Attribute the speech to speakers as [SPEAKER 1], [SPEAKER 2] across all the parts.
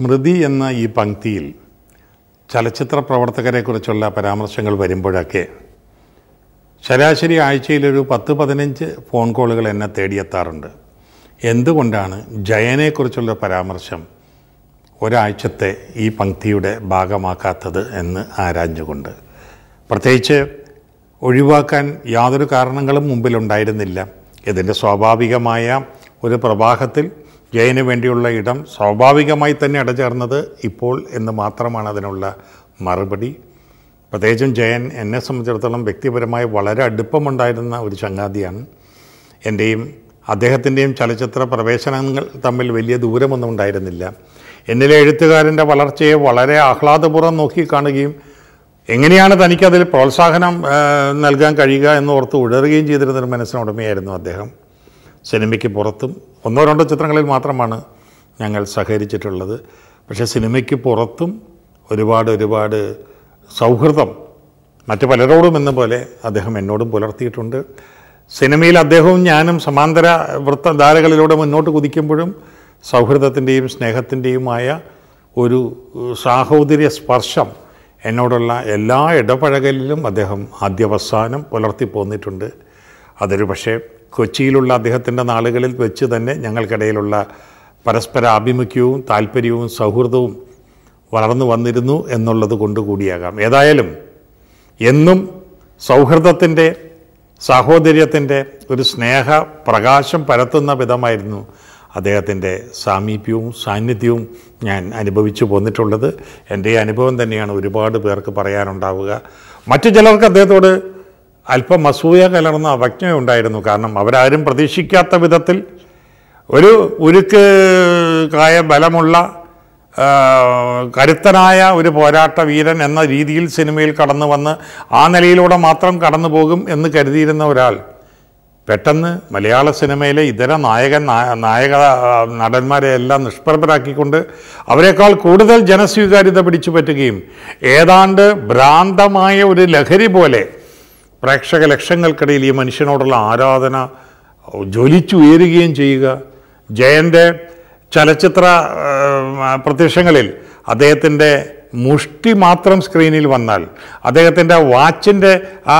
[SPEAKER 1] സ്മൃതി എന്ന ഈ പങ്ക്തിയിൽ ചലച്ചിത്ര പ്രവർത്തകരെക്കുറിച്ചുള്ള പരാമർശങ്ങൾ വരുമ്പോഴൊക്കെ ശരാശരി ആഴ്ചയിലൊരു പത്ത് പതിനഞ്ച് ഫോൺ കോളുകൾ എന്നെ തേടിയെത്താറുണ്ട് എന്തുകൊണ്ടാണ് ജയനെക്കുറിച്ചുള്ള പരാമർശം ഒരാഴ്ചത്തെ ഈ പങ്ക്തിയുടെ ഭാഗമാക്കാത്തത് എന്ന് ആരാഞ്ഞുകൊണ്ട് പ്രത്യേകിച്ച് ഒഴിവാക്കാൻ യാതൊരു കാരണങ്ങളും മുമ്പിലുണ്ടായിരുന്നില്ല ഇതിൻ്റെ സ്വാഭാവികമായ ഒരു പ്രവാഹത്തിൽ ജയന് വേണ്ടിയുള്ള ഇടം സ്വാഭാവികമായി തന്നെ അടചേർന്നത് ഇപ്പോൾ എന്ന് മാത്രമാണ് അതിനുള്ള മറുപടി പ്രത്യേകിച്ചും ജയൻ എന്നെ സംബന്ധിച്ചിടത്തോളം വ്യക്തിപരമായി വളരെ അടുപ്പമുണ്ടായിരുന്ന ഒരു ചങ്ങാതിയാണ് എൻ്റെയും അദ്ദേഹത്തിൻ്റെയും ചലച്ചിത്ര പ്രവേശനങ്ങൾ തമ്മിൽ വലിയ ദൂരമൊന്നും ഉണ്ടായിരുന്നില്ല എന്നിലെ എഴുത്തുകാരൻ്റെ വളർച്ചയെ വളരെ ആഹ്ലാദപൂർവ്വം നോക്കിക്കാണുകയും എങ്ങനെയാണ് തനിക്കതിൽ പ്രോത്സാഹനം ആ, നൽകാൻ കഴിയുക എന്ന് ഓർത്ത് ഉഴറുകയും ചെയ്തിരുന്നൊരു മനസ്സിനുടമയായിരുന്നു അദ്ദേഹം സിനിമയ്ക്ക് പുറത്തും ഒന്നോ രണ്ടോ ചിത്രങ്ങളിൽ മാത്രമാണ് ഞങ്ങൾ സഹകരിച്ചിട്ടുള്ളത് പക്ഷേ സിനിമയ്ക്ക് പുറത്തും ഒരുപാട് ഒരുപാട് സൗഹൃദം മറ്റു പലരോടും എന്ന പോലെ അദ്ദേഹം എന്നോടും പുലർത്തിയിട്ടുണ്ട് സിനിമയിൽ അദ്ദേഹവും ഞാനും സമാന്തര വൃത്തധാരകളിലൂടെ മുന്നോട്ട് കുതിക്കുമ്പോഴും സൗഹൃദത്തിൻ്റെയും സ്നേഹത്തിൻ്റെയുമായ ഒരു ഏഹ്, സാഹോദര്യ സ്പർശം എന്നോടുള്ള എല്ലാ ഇടപഴകലിലും അദ്ദേഹം ആദ്യവസാനം പുലർത്തി പോന്നിട്ടുണ്ട് അതൊരു പക്ഷേ കൊച്ചിയിലുള്ള അദ്ദേഹത്തിൻ്റെ നാളുകളിൽ വെച്ച് തന്നെ ഞങ്ങൾക്കിടയിലുള്ള പരസ്പര ആഭിമുഖ്യവും താല്പര്യവും സൗഹൃദവും വളർന്നു വന്നിരുന്നു എന്നുള്ളത് കൊണ്ടുകൂടിയാകാം ഏതായാലും എന്നും സൗഹൃദത്തിൻ്റെ സാഹോദര്യത്തിൻ്റെ ഒരു സ്നേഹ പ്രകാശം പരത്തുന്ന വിധമായിരുന്നു അദ്ദേഹത്തിൻ്റെ സാമീപ്യവും സാന്നിധ്യവും ഞാൻ അനുഭവിച്ചു പോന്നിട്ടുള്ളത് എൻ്റെ ഈ അനുഭവം തന്നെയാണ് ഒരുപാട് പേർക്ക് പറയാനുണ്ടാവുക മറ്റു ചിലർക്ക് അദ്ദേഹത്തോട് അല്പം അസൂയ കലർന്ന അവജ്ഞയുണ്ടായിരുന്നു കാരണം അവരാരും പ്രതീക്ഷിക്കാത്ത വിധത്തിൽ ഒരു ഉരുക്ക് കായ ബലമുള്ള ആ, കരുത്തനായ ഒരു പോരാട്ട വീരൻ എന്ന രീതിയിൽ സിനിമയിൽ കടന്നു വന്ന് ആ നിലയിലൂടെ മാത്രം കടന്നു പോകും എന്ന് കരുതിയിരുന്ന ഒരാൾ പെട്ടെന്ന് മലയാള സിനിമയിലെ ഇതര നായകൻ നാ- നായക ആ, നടന്മാരെ എല്ലാം നിഷ്പ്രഭരാക്കിക്കൊണ്ട് അവരെക്കാൾ കൂടുതൽ ജനസ്വീകാര്യത പിടിച്ചു പറ്റുകയും ഏതാണ്ട് ഭ്രാന്തമായ ഒരു ലഹരി പോലെ പ്രേക്ഷക ലക്ഷങ്ങൾക്കിടയിൽ ഈ മനുഷ്യനോടുള്ള ആരാധന ജ്വലിച്ചുയരുകയും ചെയ്യുക ജയൻ്റെ ചലച്ചിത്ര ആ, പ്രത്യക്ഷങ്ങളിൽ അദ്ദേഹത്തിൻ്റെ മുഷ്ടി മാത്രം സ്ക്രീനിൽ വന്നാൽ അദ്ദേഹത്തിൻ്റെ വാച്ചിൻ്റെ ആ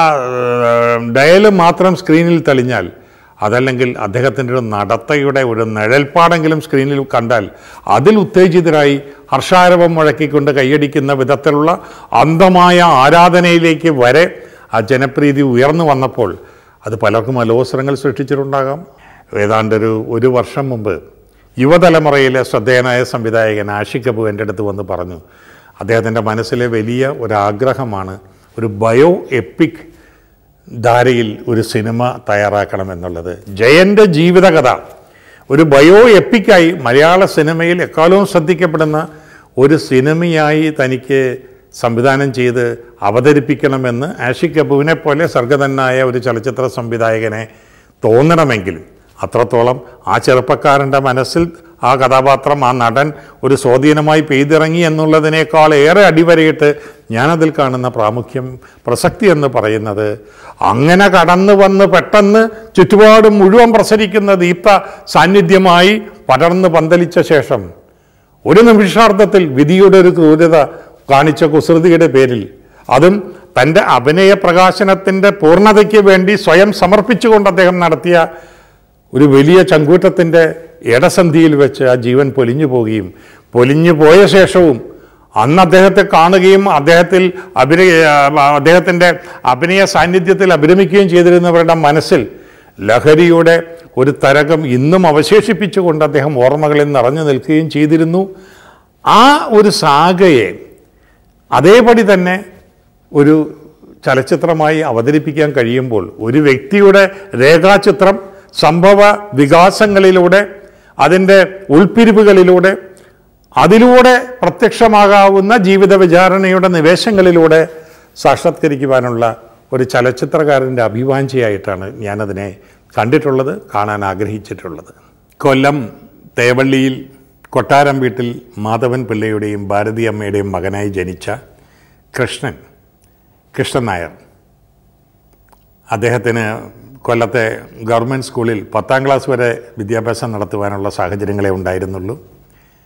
[SPEAKER 1] ഡയൽ മാത്രം സ്ക്രീനിൽ തെളിഞ്ഞാൽ അതല്ലെങ്കിൽ അദ്ദേഹത്തിൻ്റെ ഒരു നടത്തയുടെ ഒരു നിഴൽപ്പാടെങ്കിലും സ്ക്രീനിൽ കണ്ടാൽ അതിൽ ഉത്തേജിതരായി ഹർഷാരവം മുഴക്കിക്കൊണ്ട് കൈയടിക്കുന്ന വിധത്തിലുള്ള അന്ധമായ ആരാധനയിലേക്ക് വരെ ആ ജനപ്രീതി ഉയർന്നു വന്നപ്പോൾ അത് പലർക്കും അലോസരങ്ങൾ സൃഷ്ടിച്ചിട്ടുണ്ടാകാം ഏതാണ്ടൊരു ഒരു വർഷം മുമ്പ് യുവതലമുറയിലെ ശ്രദ്ധേയനായ സംവിധായകൻ ആഷിഖ് കപൂർ എൻ്റെ അടുത്ത് വന്ന് പറഞ്ഞു അദ്ദേഹത്തിൻ്റെ മനസ്സിലെ വലിയ ഒരാഗ്രഹമാണ് ഒരു ബയോ എപ്പിക് ധാരയിൽ ഒരു സിനിമ തയ്യാറാക്കണമെന്നുള്ളത് ജയൻ്റെ ജീവിതകഥ ഒരു ബയോ എപ്പിക്കായി മലയാള സിനിമയിൽ എക്കാലവും ശ്രദ്ധിക്കപ്പെടുന്ന ഒരു സിനിമയായി തനിക്ക് സംവിധാനം ചെയ്ത് അവതരിപ്പിക്കണമെന്ന് ആഷിഖ് കപൂവിനെ പോലെ സർഗതനായ ഒരു ചലച്ചിത്ര സംവിധായകനെ തോന്നണമെങ്കിൽ അത്രത്തോളം ആ ചെറുപ്പക്കാരൻ്റെ മനസ്സിൽ ആ കഥാപാത്രം ആ നടൻ ഒരു സ്വാധീനമായി പെയ്തിറങ്ങി എന്നുള്ളതിനേക്കാൾ ഏറെ അടിവരയിട്ട് ഞാനതിൽ കാണുന്ന പ്രാമുഖ്യം പ്രസക്തി എന്ന് പറയുന്നത് അങ്ങനെ കടന്നു വന്ന് പെട്ടെന്ന് ചുറ്റുപാടും മുഴുവൻ പ്രസരിക്കുന്ന ദീപ്ത സാന്നിധ്യമായി പടർന്ന് പന്തലിച്ച ശേഷം ഒരു നിമിഷാർത്ഥത്തിൽ വിധിയുടെ ഒരു ക്രൂരത കാണിച്ച കുസൃതിയുടെ പേരിൽ അതും തൻ്റെ അഭിനയ പ്രകാശനത്തിൻ്റെ പൂർണ്ണതയ്ക്ക് വേണ്ടി സ്വയം സമർപ്പിച്ചുകൊണ്ട് അദ്ദേഹം നടത്തിയ ഒരു വലിയ ചങ്കൂറ്റത്തിൻ്റെ ഇടസന്ധിയിൽ വെച്ച് ആ ജീവൻ പൊലിഞ്ഞു പോവുകയും പൊലിഞ്ഞു പോയ ശേഷവും അന്ന് അദ്ദേഹത്തെ കാണുകയും അദ്ദേഹത്തിൽ അഭിനയ അദ്ദേഹത്തിൻ്റെ അഭിനയ സാന്നിധ്യത്തിൽ അഭിരമിക്കുകയും ചെയ്തിരുന്നവരുടെ മനസ്സിൽ ലഹരിയുടെ ഒരു തരകം ഇന്നും അവശേഷിപ്പിച്ചുകൊണ്ട് അദ്ദേഹം ഓർമ്മകളിൽ നിറഞ്ഞു നിൽക്കുകയും ചെയ്തിരുന്നു ആ ഒരു സാഗയെ അതേപടി തന്നെ ഒരു ചലച്ചിത്രമായി അവതരിപ്പിക്കാൻ കഴിയുമ്പോൾ ഒരു വ്യക്തിയുടെ രേഖാചിത്രം സംഭവ വികാസങ്ങളിലൂടെ അതിൻ്റെ ഉൾപ്പിരിവുകളിലൂടെ അതിലൂടെ പ്രത്യക്ഷമാകാവുന്ന ജീവിത വിചാരണയുടെ നിവേശങ്ങളിലൂടെ സാക്ഷാത്കരിക്കുവാനുള്ള ഒരു ചലച്ചിത്രകാരൻ്റെ അഭിവാഞ്ചയായിട്ടാണ് ഞാനതിനെ കണ്ടിട്ടുള്ളത് കാണാൻ ആഗ്രഹിച്ചിട്ടുള്ളത് കൊല്ലം തേവള്ളിയിൽ കൊട്ടാരം വീട്ടിൽ മാധവൻ പിള്ളയുടെയും ഭാരതി അമ്മയുടെയും മകനായി ജനിച്ച കൃഷ്ണൻ കൃഷ്ണൻ നായർ അദ്ദേഹത്തിന് കൊല്ലത്തെ ഗവൺമെൻറ് സ്കൂളിൽ പത്താം ക്ലാസ് വരെ വിദ്യാഭ്യാസം നടത്തുവാനുള്ള സാഹചര്യങ്ങളെ ഉണ്ടായിരുന്നുള്ളൂ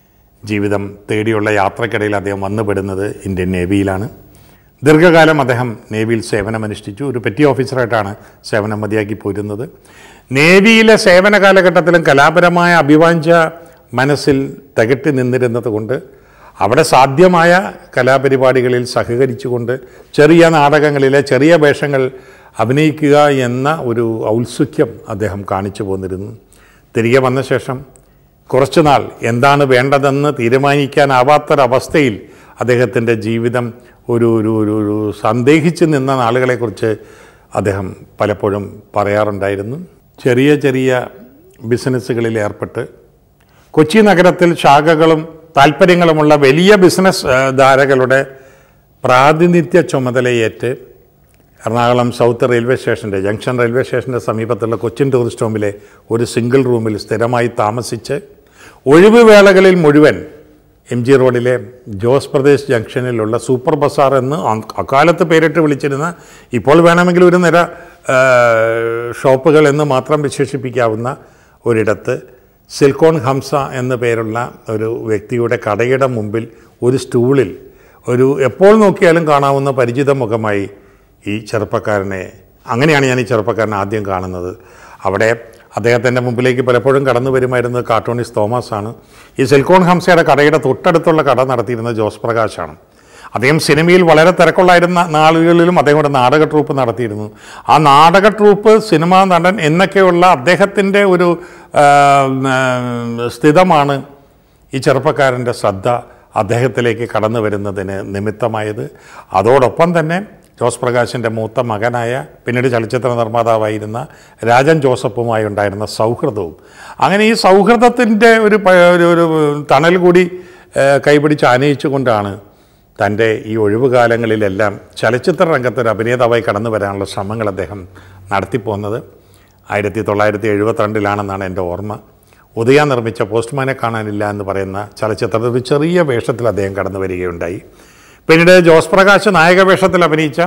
[SPEAKER 1] ജീവിതം തേടിയുള്ള യാത്രക്കിടയിൽ അദ്ദേഹം വന്നുപെടുന്നത് ഇന്ത്യൻ നേവിയിലാണ് ദീർഘകാലം അദ്ദേഹം നേവിയിൽ സേവനമനുഷ്ഠിച്ചു ഒരു പെറ്റി ഓഫീസറായിട്ടാണ് സേവനം മതിയാക്കി പോരുന്നത് നേവിയിലെ സേവന കാലഘട്ടത്തിലും കലാപരമായ അഭിവാഞ്ച മനസ്സിൽ തികട്ടി നിന്നിരുന്നത് കൊണ്ട് അവിടെ സാധ്യമായ കലാപരിപാടികളിൽ സഹകരിച്ചുകൊണ്ട് ചെറിയ നാടകങ്ങളിലെ ചെറിയ വേഷങ്ങൾ അഭിനയിക്കുക എന്ന ഒരു ഔത്സുക്യം അദ്ദേഹം കാണിച്ചു പോന്നിരുന്നു തിരികെ വന്ന ശേഷം കുറച്ചുനാൾ എന്താണ് വേണ്ടതെന്ന് തീരുമാനിക്കാനാവാത്തൊരവസ്ഥയിൽ അദ്ദേഹത്തിൻ്റെ ജീവിതം ഒരു ഒരു ഒരു ഒരു സന്ദേഹിച്ച് നിന്ന നാളുകളെക്കുറിച്ച് അദ്ദേഹം പലപ്പോഴും പറയാറുണ്ടായിരുന്നു ചെറിയ ചെറിയ ബിസിനസ്സുകളിൽ ഏർപ്പെട്ട് കൊച്ചി നഗരത്തിൽ ശാഖകളും താല്പര്യങ്ങളുമുള്ള വലിയ ബിസിനസ് ആ, ധാരകളുടെ പ്രാതിനിധ്യ ചുമതലയേറ്റ് എറണാകുളം സൗത്ത് റെയിൽവേ സ്റ്റേഷൻ്റെ ജംഗ്ഷൻ റെയിൽവേ സ്റ്റേഷൻ്റെ സമീപത്തുള്ള കൊച്ചിൻ ടൂറിസ്റ്റ് ഹോമിലെ ഒരു സിംഗിൾ റൂമിൽ സ്ഥിരമായി താമസിച്ച് ഒഴിവ് വേളകളിൽ മുഴുവൻ എം ജി റോഡിലെ ജോസ് പ്രദേശ് ജംഗ്ഷനിലുള്ള സൂപ്പർ ബസാർ എന്ന് അ- അക്കാലത്ത് പേരിട്ട് വിളിച്ചിരുന്ന ഇപ്പോൾ വേണമെങ്കിൽ ഒരു നിര ആ, ഷോപ്പുകൾ എന്ന് മാത്രം വിശേഷിപ്പിക്കാവുന്ന ഒരിടത്ത് സിൽക്കോൺ ഹംസ എന്ന പേരുള്ള ഒരു വ്യക്തിയുടെ കടയുടെ മുമ്പിൽ ഒരു സ്റ്റൂളിൽ ഒരു എപ്പോൾ നോക്കിയാലും കാണാവുന്ന പരിചിത മുഖമായി ഈ ചെറുപ്പക്കാരനെ അങ്ങനെയാണ് ഞാൻ ഈ ചെറുപ്പക്കാരനെ ആദ്യം കാണുന്നത് അവിടെ അദ്ദേഹത്തിൻ്റെ മുമ്പിലേക്ക് പലപ്പോഴും കടന്നു വരുമായിരുന്നത് കാർട്ടൂണിസ്റ്റ് തോമസ് ആണ് ഈ സിൽക്കോൺ ഹംസയുടെ കടയുടെ തൊട്ടടുത്തുള്ള കട നടത്തിയിരുന്നത് ജോസ് പ്രകാശാണ് അദ്ദേഹം സിനിമയിൽ വളരെ തിരക്കുള്ളായിരുന്ന നാളുകളിലും അദ്ദേഹം ഒരു നാടക ട്രൂപ്പ് നടത്തിയിരുന്നു ആ നാടക ട്രൂപ്പ് സിനിമാ നടൻ എന്നൊക്കെയുള്ള അദ്ദേഹത്തിൻ്റെ ഒരു ആ, ആ, സ്ഥിതമാണ് ഈ ചെറുപ്പക്കാരൻ്റെ ശ്രദ്ധ അദ്ദേഹത്തിലേക്ക് കടന്നു വരുന്നതിന് നിമിത്തമായത് അതോടൊപ്പം തന്നെ ജോസ് പ്രകാശിൻ്റെ മൂത്ത മകനായ പിന്നീട് ചലച്ചിത്ര നിർമ്മാതാവായിരുന്ന രാജൻ ജോസഫുമായി ഉണ്ടായിരുന്ന സൗഹൃദവും അങ്ങനെ ഈ സൗഹൃദത്തിൻ്റെ ഒരു പ- ഒരു ഒരു തണൽ കൂടി ഏഹ്, കൈപിടിച്ച് ആനയിച്ചുകൊണ്ടാണ് തൻ്റെ ഈ ഒഴിവുകാലങ്ങളിലെല്ലാം ചലച്ചിത്ര രംഗത്ത് ഒരു അഭിനേതാവായി കടന്നു വരാനുള്ള ശ്രമങ്ങൾ അദ്ദേഹം നടത്തിപ്പോന്നത് ആയിരത്തി തൊള്ളായിരത്തി എഴുപത്തിരണ്ടിലാണെന്നാണ് എൻ്റെ ഓർമ്മ ഉദയ നിർമ്മിച്ച പോസ്റ്റ്മാനെ കാണാനില്ല എന്ന് പറയുന്ന ചലച്ചിത്രത്തിൽ ഒരു ചെറിയ വേഷത്തിൽ അദ്ദേഹം കടന്നു വരികയുണ്ടായി പിന്നീട് ജോസ് പ്രകാശ് നായക വേഷത്തിൽ അഭിനയിച്ച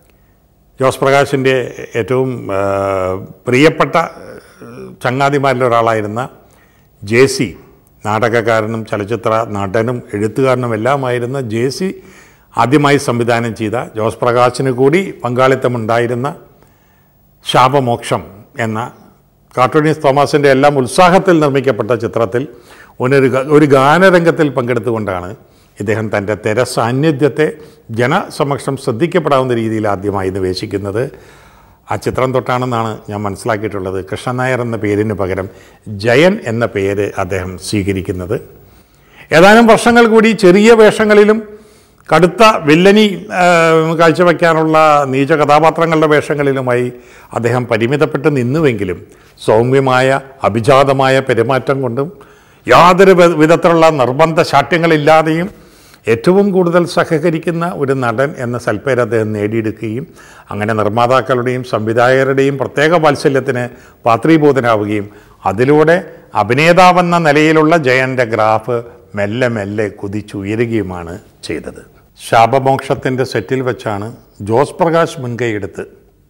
[SPEAKER 1] ജോസ് പ്രകാശിൻ്റെ ഏറ്റവും ആ, പ്രിയപ്പെട്ട ആ, ചങ്ങാതിമാരിൽ ഒരാളായിരുന്ന ജെ സി നാടകക്കാരനും ചലച്ചിത്ര നടനും എഴുത്തുകാരനും എല്ലാമായിരുന്ന ജെ സി ആദ്യമായി സംവിധാനം ചെയ്ത ജോസ് പ്രകാശിന് കൂടി പങ്കാളിത്തമുണ്ടായിരുന്ന ശാപമോക്ഷം എന്ന കാർട്ടൂണിസ്റ്റ് തോമസിൻ്റെ എല്ലാം ഉത്സാഹത്തിൽ നിർമ്മിക്കപ്പെട്ട ചിത്രത്തിൽ ഒരു ഗ- ഒരു ഗാനരംഗത്തിൽ പങ്കെടുത്തുകൊണ്ടാണ് ഇദ്ദേഹം തൻ്റെ തെര സാന്നിധ്യത്തെ ജനസമക്ഷം ശ്രദ്ധിക്കപ്പെടാവുന്ന രീതിയിൽ ആദ്യമായി നിവേശിക്കുന്നത് ആ ചിത്രം തൊട്ടാണെന്നാണ് ഞാൻ മനസ്സിലാക്കിയിട്ടുള്ളത് കൃഷ്ണൻ നായർ എന്ന പേരിന് പകരം ജയൻ എന്ന പേര് അദ്ദേഹം സ്വീകരിക്കുന്നത് ഏതാനും വർഷങ്ങൾ കൂടി ചെറിയ വേഷങ്ങളിലും കടുത്ത വില്ലനി ആ, കാഴ്ചവെക്കാനുള്ള നീച കഥാപാത്രങ്ങളുടെ വേഷങ്ങളിലുമായി അദ്ദേഹം പരിമിതപ്പെട്ട് നിന്നുവെങ്കിലും സൗമ്യമായ അഭിജാതമായ പെരുമാറ്റം കൊണ്ടും യാതൊരു വി- വിധത്തിലുള്ള നിർബന്ധ ശാഠ്യങ്ങളില്ലാതെയും ഏറ്റവും കൂടുതൽ സഹകരിക്കുന്ന ഒരു നടൻ എന്ന സൽപ്പേര് അദ്ദേഹം നേടിയെടുക്കുകയും അങ്ങനെ നിർമ്മാതാക്കളുടെയും സംവിധായകരുടെയും പ്രത്യേക വാത്സല്യത്തിന് പാത്രീഭൂതനാവുകയും അതിലൂടെ അഭിനേതാവെന്ന നിലയിലുള്ള ജയൻ്റെ ഗ്രാഫ് മെല്ലെ മെല്ലെ കുതിച്ചുയരുകയുമാണ് ചെയ്തത് ശാപമോക്ഷത്തിൻ്റെ സെറ്റിൽ വെച്ചാണ് ജോസ് പ്രകാശ് മുൻകൈയെടുത്ത്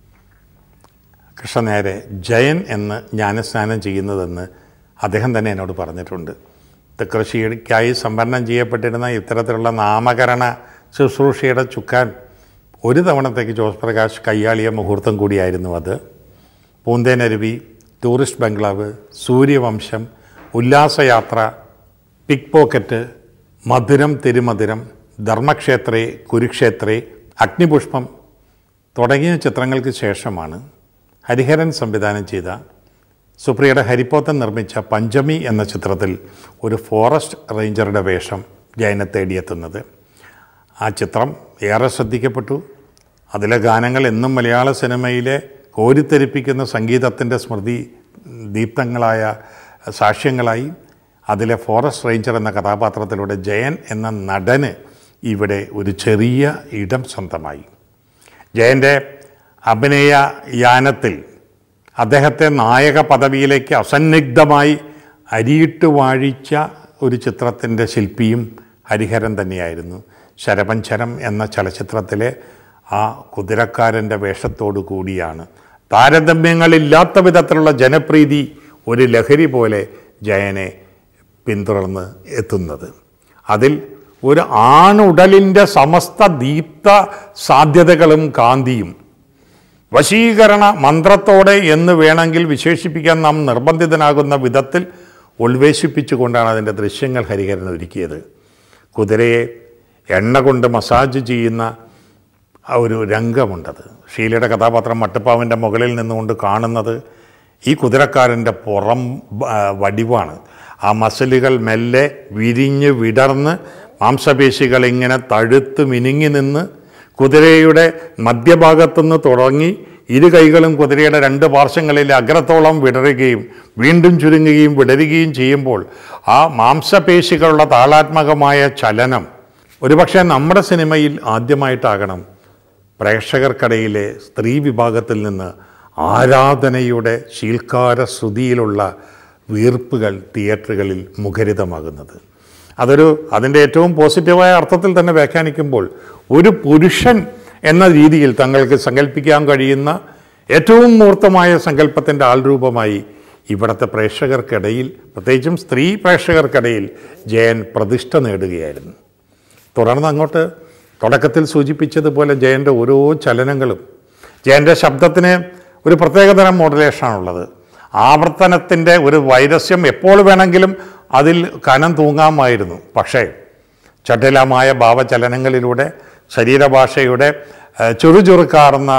[SPEAKER 1] കൃഷ്ണനേരെ ജയൻ എന്ന് ജ്ഞാനസ്നാനം ചെയ്യുന്നതെന്ന് അദ്ദേഹം തന്നെ എന്നോട് പറഞ്ഞിട്ടുണ്ട് കൃഷിക്കായി സംവരണം ചെയ്യപ്പെട്ടിരുന്ന ഇത്തരത്തിലുള്ള നാമകരണ ശുശ്രൂഷയുടെ ചുക്കാൻ ഒരു തവണത്തേക്ക് ജോസ് പ്രകാശ് കയ്യാളിയ മുഹൂർത്തം കൂടിയായിരുന്നു അത് Poonthenaruvi tourist bungalow Suryavamsam Ullasayathra pickpocket Madhuram Thirumadhuram ധർമ്മക്ഷേത്രേ കുരുക്ഷേത്രേ അഗ്നിപുഷ്പം തുടങ്ങിയ ചിത്രങ്ങൾക്ക് ശേഷമാണ് ഹരിഹരൻ സംവിധാനം ചെയ്ത സുപ്രിയയുടെ ഹരിപ്പോത്തൻ നിർമ്മിച്ച പഞ്ചമി എന്ന ചിത്രത്തിൽ ഒരു ഫോറസ്റ്റ് റേഞ്ചറുടെ വേഷം ജയനെ തേടിയെത്തുന്നത് ആ ചിത്രം ഏറെ ശ്രദ്ധിക്കപ്പെട്ടു അതിലെ ഗാനങ്ങൾ എന്നും മലയാള സിനിമയിലെ കോരിത്തെരിപ്പിക്കുന്ന സംഗീതത്തിൻ്റെ സ്മൃതി ദീപ്തങ്ങളായ സാക്ഷ്യങ്ങളായി അതിലെ ഫോറസ്റ്റ് റേഞ്ചർ എന്ന കഥാപാത്രത്തിലൂടെ ജയൻ എന്ന നടന് ഇവിടെ ഒരു ചെറിയ ഇടം സ്വന്തമായി ജയൻ്റെ അഭിനയ യാനത്തിൽ അദ്ദേഹത്തെ നായക പദവിയിലേക്ക് അസന്നിഗ്ധമായി അരിയിട്ട് വാഴിച്ച ഒരു ചിത്രത്തിൻ്റെ ശില്പിയും ഹരിഹരൻ തന്നെയായിരുന്നു ശരപഞ്ചരം എന്ന ചലച്ചിത്രത്തിലെ ആ കുതിരക്കാരൻ്റെ വേഷത്തോടു കൂടിയാണ് താരതമ്യങ്ങളില്ലാത്ത വിധത്തിലുള്ള ജനപ്രീതി ഒരു ലഹരി പോലെ ജയനെ പിന്തുടർന്ന് എത്തുന്നത് അതിൽ ഒരു ആണുടലിൻ്റെ സമസ്ത ദീപ്ത സാധ്യതകളും കാന്തിയും വശീകരണ മന്ത്രത്തോടെ എന്ന് വേണമെങ്കിൽ വിശേഷിപ്പിക്കാൻ നാം നിർബന്ധിതനാകുന്ന വിധത്തിൽ ഉൾവേശിപ്പിച്ചുകൊണ്ടാണ് അതിൻ്റെ ദൃശ്യങ്ങൾ ഹരിഹരൻ ഒരുക്കിയത് കുതിരയെ എണ്ണ കൊണ്ട് മസാജ് ചെയ്യുന്ന ആ ഒരു രംഗമുണ്ടത് ഷീലയുടെ കഥാപാത്രം മട്ടുപ്പാവിൻ്റെ മുകളിൽ നിന്നുകൊണ്ട് കാണുന്നത് ഈ കുതിരക്കാരൻ്റെ പുറം ആ, വടിവാണ് ആ മസിലുകൾ മെല്ലെ വിരിഞ്ഞ് വിടർന്ന് മാംസപേശികൾ ഇങ്ങനെ തഴുത്ത് മിനുങ്ങി നിന്ന് കുതിരയുടെ മധ്യഭാഗത്തുനിന്ന് തുടങ്ങി ഇരു കൈകളും കുതിരയുടെ രണ്ട് പാർശ്വങ്ങളിൽ അഗ്രത്തോളം വിടരുകയും വീണ്ടും ചുരുങ്ങുകയും വിടരുകയും ചെയ്യുമ്പോൾ ആ മാംസപേശികളുടെ താളാത്മകമായ ചലനം ഒരുപക്ഷെ നമ്മുടെ സിനിമയിൽ ആദ്യമായിട്ടാകണം പ്രേക്ഷകർക്കിടയിലെ സ്ത്രീ വിഭാഗത്തിൽ നിന്ന് ആരാധനയുടെ ശീൽക്കാര ശ്രുതിയിലുള്ള വീർപ്പുകൾ തിയേറ്ററുകളിൽ മുഖരിതമാകുന്നത് അതൊരു അതിൻ്റെ ഏറ്റവും പോസിറ്റീവായ അർത്ഥത്തിൽ തന്നെ വ്യാഖ്യാനിക്കുമ്പോൾ ഒരു പുരുഷൻ എന്ന രീതിയിൽ തങ്ങൾക്ക് സങ്കല്പിക്കാൻ കഴിയുന്ന ഏറ്റവും മൂർത്തമായ സങ്കല്പത്തിൻ്റെ ആൾരൂപമായി ഇവിടുത്തെ പ്രേക്ഷകർക്കിടയിൽ പ്രത്യേകിച്ചും സ്ത്രീ പ്രേക്ഷകർക്കിടയിൽ ജയൻ പ്രതിഷ്ഠ നേടുകയായിരുന്നു തുടർന്ന് അങ്ങോട്ട് തുടക്കത്തിൽ സൂചിപ്പിച്ചതുപോലെ ജയൻ്റെ ഓരോ ചലനങ്ങളും ജയൻ്റെ ശബ്ദത്തിന് ഒരു പ്രത്യേകതരം മോഡുലേഷനാണുള്ളത് ആവർത്തനത്തിൻ്റെ ഒരു വൈരസ്യം എപ്പോൾ വേണമെങ്കിലും അതിൽ കനം തൂങ്ങാമായിരുന്നു പക്ഷേ ചടുലമായ ഭാവചലനങ്ങളിലൂടെ ശരീരഭാഷയുടെ ഏഹ്, ചുറുചുറുക്കാർന്ന